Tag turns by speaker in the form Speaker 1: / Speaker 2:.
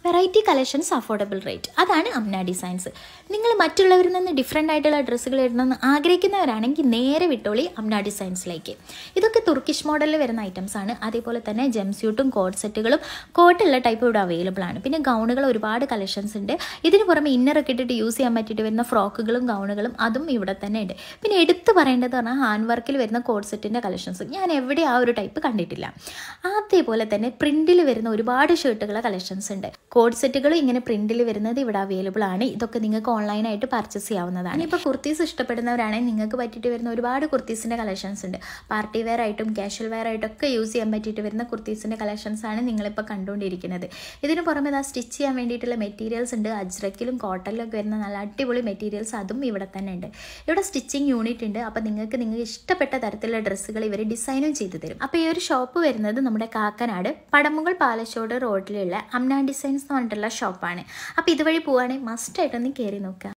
Speaker 1: variety collections affordable rate അതാണ് Amna designs നിങ്ങൾ മറ്റുള്ളവരിൽ നിന്ന് ഡിഫറെൻ്റ് ആയിട്ടുള്ള ഡ്രസ്സുകൾ ഇടണമെന്ന് ആഗ്രഹിക്കുന്നവരാണെങ്കിൽ നേരെ വിട്ടോളി അമ്ന ഡിസൈൻസിലേക്ക് ഇതൊക്കെ തുർക്കിഷ് മോഡലിൽ വരുന്ന ഐറ്റംസ് ആണ് അതേപോലെ തന്നെ ജെം സ്യൂട്ടും കോഡ് സെറ്റുകളും കോട്ടുള്ള ടൈപ്പ് ഇവിടെ അവൈലബിൾ ആണ് പിന്നെ ഗൗണുകൾ ഒരുപാട് കളക്ഷൻസ് ഉണ്ട് ഇതിന് പുറമെ ഇന്നറൊക്കെ ഇട്ടിട്ട് യൂസ് ചെയ്യാൻ പറ്റിയിട്ട് വരുന്ന ഫ്രോക്കുകളും ഗൗണുകളും അതും ഇവിടെ തന്നെ ഉണ്ട് പിന്നെ എടുത്തു പറയേണ്ടത് പറഞ്ഞാൽ ഹാൻഡ് വർക്കിൽ വരുന്ന കോഡ് സെറ്റിൻ്റെ കളക്ഷൻസ് ഞാൻ എവിടെ ആ ഒരു ടൈപ്പ് കണ്ടിട്ടില്ല അതേപോലെ തന്നെ പ്രിന്റിൽ വരുന്ന ഒരുപാട് ഷർട്ടുകളെ കളക്ഷൻസ് ഉണ്ട് കോഡ് സെറ്റുകൾ ഇങ്ങനെ പ്രിന്റിൽ വരുന്നത് ഇവിടെ അവൈലബിൾ ആണ് ഇതൊക്കെ നിങ്ങൾക്ക് ഓൺലൈനായിട്ട് പർച്ചേസ് ചെയ്യാവുന്നതാണ് ഇപ്പോൾ കുർത്തീസ് ഇഷ്ടപ്പെടുന്നവരാണെങ്കിൽ നിങ്ങൾക്ക് പറ്റിയിട്ട് വരുന്ന ഒരുപാട് കുർത്തീസിൻ്റെ കളക്ഷൻസ് ഉണ്ട് പാർട്ടി വെയർ ആയിട്ടും കാഷ്വൽ വെയർ ആയിട്ടും ഒക്കെ യൂസ് ചെയ്യാൻ പറ്റിയിട്ട് വരുന്ന കുർത്തീസിൻ്റെ കളക്ഷൻസ് ആണ് നിങ്ങളിപ്പോൾ കണ്ടുകൊണ്ടിരിക്കുന്നത് ഇതിന് പുറമെ ഇതാ സ്റ്റിച്ച് ചെയ്യാൻ വേണ്ടിയിട്ടുള്ള മെറ്റീരിയൽസ് ഉണ്ട് അജ്രക്കിലും കോട്ടണിലും ഒക്കെ വരുന്ന നല്ല അടിപൊളി മെറ്റീരിയൽസ് അതും ഇവിടെ തന്നെ ഉണ്ട് ഇവിടെ സ്റ്റിച്ചിങ് യൂണിറ്റ് ഉണ്ട് അപ്പോൾ നിങ്ങൾക്ക് നിങ്ങൾക്ക് ഇഷ്ടപ്പെട്ട തരത്തിലുള്ള ഡ്രസ്സുകൾ ഇവർ ഡിസൈനും ചെയ്തു തരും അപ്പോൾ ഈ ഒരു ഷോപ്പ് വരുന്നത് നമ്മുടെ കാക്കനാട് പടമുകൾ പാലച്ചോട് റോഡിലുള്ള അമ്ന ഡിസൈൻസ് എന്ന് പറഞ്ഞിട്ടുള്ള ഷോപ്പാണ് അപ്പോൾ ഇതുവഴി പോവുകയാണെങ്കിൽ മസ്റ്റായിട്ടൊന്ന് കയറി നോക്കുക